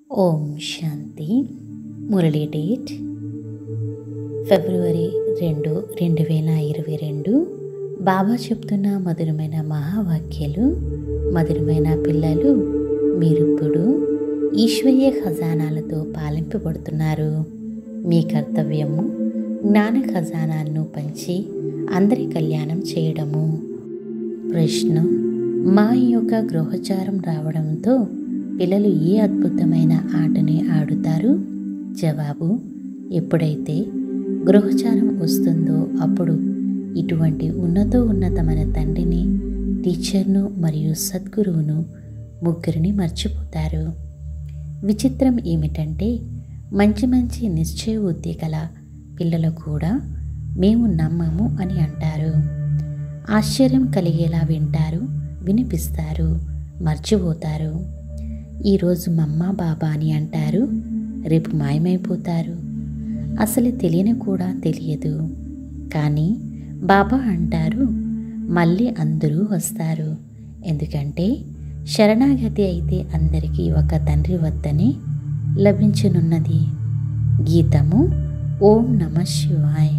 ఓం శాంతి Murali date ఫిబ్రవరి రెండు రెండు వేల ఇరవై రెండు బాబా చెప్తున్న మధురమైన మహావాక్యాలు మధురమైన పిల్లలు మీరిప్పుడు ఈశ్వర్య ఖజానాలతో పాలింపబడుతున్నారు మీ కర్తవ్యము జ్ఞాన ఖజానాలను పంచి అందరి కళ్యాణం చేయడము ప్రశ్న మా యొక్క గృహచారం రావడంతో పిల్లలు ఏ అద్భుతమైన ఆటని ఆడుతారు జవాబు ఎప్పుడైతే గృహచారం వస్తుందో అప్పుడు ఇటువంటి ఉన్నతో ఉన్నతమైన తండ్రిని టీచర్ను మరియు సద్గురువును ముగ్గురిని మర్చిపోతారు విచిత్రం ఏమిటంటే మంచి మంచి నిశ్చయ బుద్ధి గల పిల్లలు కూడా మేము నమ్మము అని అంటారు ఆశ్చర్యం కలిగేలా వింటారు వినిపిస్తారు మర్చిపోతారు ఈరోజు మమ్మ బాబా అని అంటారు రేపు మాయమైపోతారు అసలు తెలియని కూడా తెలియదు కానీ బాబా అంటారు మళ్ళీ అందరూ వస్తారు ఎందుకంటే శరణాగతి అయితే అందరికీ ఒక తండ్రి వద్దనే లభించనున్నది గీతము ఓం నమ శివాయ్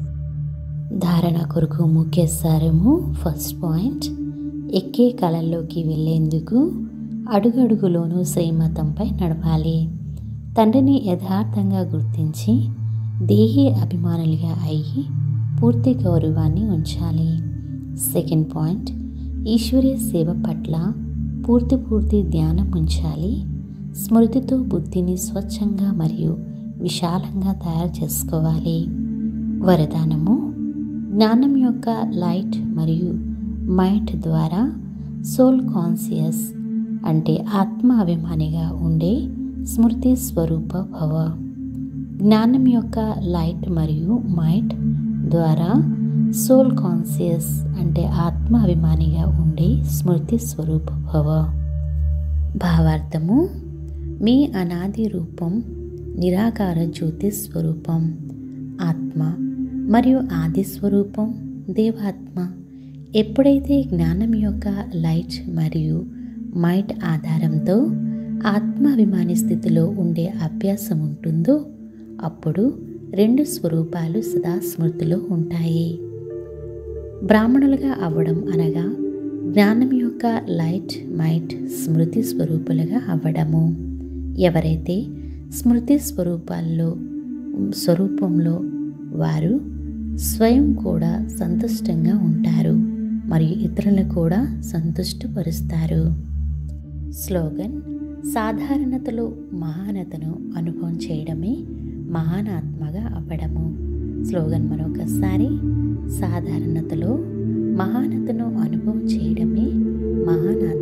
ధారణ కొరకు ముఖ్య సారము ఫస్ట్ పాయింట్ ఎక్కే కళల్లోకి వెళ్ళేందుకు అడుగడుగులోనూ శ్రీమతంపై నడవాలి తండ్రిని యథార్థంగా గుర్తించి దేహి అభిమానులుగా అయ్యి పూర్తి గౌరవాన్ని ఉంచాలి సెకండ్ పాయింట్ ఈశ్వరీయ సేవ పట్ల పూర్తి పూర్తి ధ్యానం ఉంచాలి స్మృతితో బుద్ధిని స్వచ్ఛంగా మరియు విశాలంగా తయారు చేసుకోవాలి వరదానము జ్ఞానం యొక్క లైట్ మరియు మైండ్ ద్వారా సోల్ కాన్సియస్ అంటే ఆత్మ అభిమానిగా ఉండే స్మృతి స్వరూప భవ జ్ఞానం యొక్క లైట్ మరియు మైండ్ ద్వారా సోల్ కాన్సియస్ అంటే ఆత్మ అభిమానిగా ఉండే స్మృతి స్వరూప భవ భావార్థము మీ అనాది రూపం నిరాకార జ్యోతి స్వరూపం ఆత్మ మరియు ఆది స్వరూపం దేవాత్మ ఎప్పుడైతే జ్ఞానం యొక్క లైట్ మరియు మైట్ ఆధారంతో ఆత్మాభిమాని స్థితిలో ఉండే అభ్యాసం ఉంటుందో అప్పుడు రెండు స్వరూపాలు సదా స్మృతిలో ఉంటాయి బ్రాహ్మణులుగా అవ్వడం అనగా జ్ఞానం యొక్క లైట్ మైట్ స్మృతి స్వరూపులుగా అవ్వడము ఎవరైతే స్మృతి స్వరూపాల్లో స్వరూపంలో వారు స్వయం కూడా సంతుష్టంగా ఉంటారు మరియు ఇతరులను కూడా సంతుష్టపరుస్తారు స్లోగన్ సాధారణతలో మహానతను అనుభవం చేయడమే మహానాత్మగా అవ్వడము స్లోగన్ మరొకసారి సాధారణతలో మహానతను అనుభవం చేయడమే మహానాత్మ